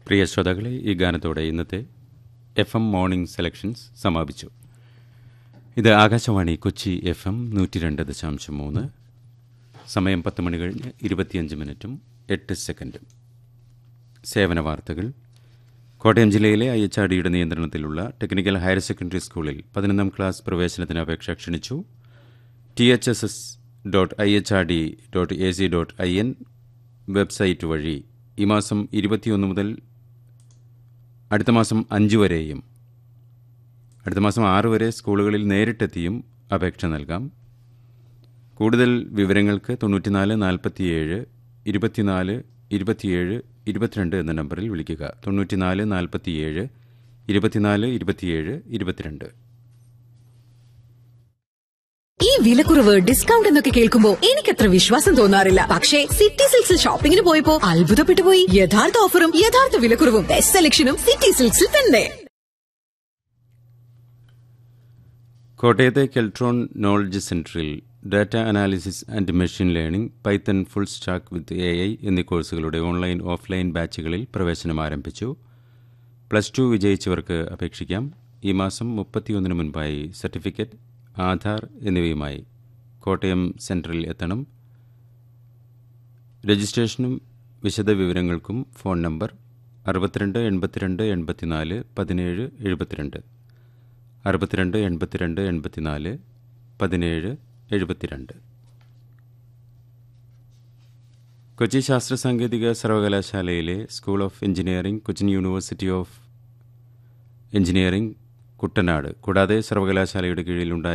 പ്രിയ ശ്രോതാക്കളെ ഈ ഗാനത്തോടെ ഇന്നത്തെ എഫ് എം മോർണിംഗ് സെലക്ഷൻസ് സമാപിച്ചു ഇത് ആകാശവാണി കൊച്ചി എഫ് എം നൂറ്റി രണ്ട് ദശാംശം മൂന്ന് സമയം പത്ത് മണി കഴിഞ്ഞ് ഇരുപത്തിയഞ്ച് മിനിറ്റും എട്ട് സെക്കൻഡും സേവന വാർത്തകൾ കോട്ടയം ജില്ലയിലെ ഐ എച്ച് ആർ ഡിയുടെ നിയന്ത്രണത്തിലുള്ള ടെക്നിക്കൽ ഹയർ സെക്കൻഡറി സ്കൂളിൽ പതിനൊന്നാം ക്ലാസ് പ്രവേശനത്തിന് അപേക്ഷ ക്ഷണിച്ചു T H S S dot I H R D dot A C dot I N website വഴി ഈ മാസം ഇരുപത്തിയൊന്ന് മുതൽ അടുത്ത മാസം അഞ്ച് വരെയും അടുത്ത മാസം ആറ് വരെ സ്കൂളുകളിൽ നേരിട്ടെത്തിയും അപേക്ഷ നൽകാം കൂടുതൽ വിവരങ്ങൾക്ക് തൊണ്ണൂറ്റിനാല് നാൽപ്പത്തിയേഴ് ഇരുപത്തിനാല് ഇരുപത്തിയേഴ് ഇരുപത്തിരണ്ട് എന്ന നമ്പറിൽ വിളിക്കുക തൊണ്ണൂറ്റിനാല് നാൽപ്പത്തിയേഴ് ഇരുപത്തിനാല് ഇരുപത്തിയേഴ് ഇരുപത്തിരണ്ട് ഈ വിലക്കുറവ് ഡിസ്കൗണ്ട് എന്നൊക്കെ കേൾക്കുമ്പോ എനിക്കത്ര വിശ്വാസം തോന്നാറില്ല പക്ഷേ സിറ്റി സിൽക്സിൽ ഷോപ്പിംഗിന് പോയപ്പോ അത്ഭുതപ്പെട്ടു പോയി യഥാർത്ഥ ഓഫറും യഥാർത്ഥ വിലക്കുറവും ബെസ്റ്റ് സെലക്ഷനും സിറ്റി സിൽക്സിൽ തന്നെ കോട്ടയത്തെ കെൽട്രോൺ നോളജ് സെന്ററിൽ data analysis and machine learning python full stack with A I എന്നീ കോഴ്സുകളുടെ ഓൺലൈൻ ഓഫ്ലൈൻ ബാച്ചുകളിൽ പ്രവേശനം ആരംഭിച്ചു പ്ലസ് ടു വിജയിച്ചവർക്ക് അപേക്ഷിക്കാം ഈ മാസം മുപ്പത്തിയൊന്നിന് മുൻപായി സർട്ടിഫിക്കറ്റ് ആധാർ എന്നിവയുമായി കോട്ടയം സെൻറ്ററിൽ എത്തണം രജിസ്ട്രേഷനും വിശദവിവരങ്ങൾക്കും ഫോൺ നമ്പർ അറുപത്തിരണ്ട് എൺപത്തിരണ്ട് എൺപത്തിനാല് പതിനേഴ് എഴുപത്തിരണ്ട് അറുപത്തിരണ്ട് എൺപത്തിരണ്ട് എൺപത്തിനാല് പതിനേഴ് എഴുപത്തിരണ്ട് കൊച്ചി ശാസ്ത്ര സാങ്കേതിക സർവകലാശാലയിലെ school of engineering Cochin university of engineering Kuttanad കൂടാതെ സർവകലാശാലയുടെ കീഴിലുണ്ടായ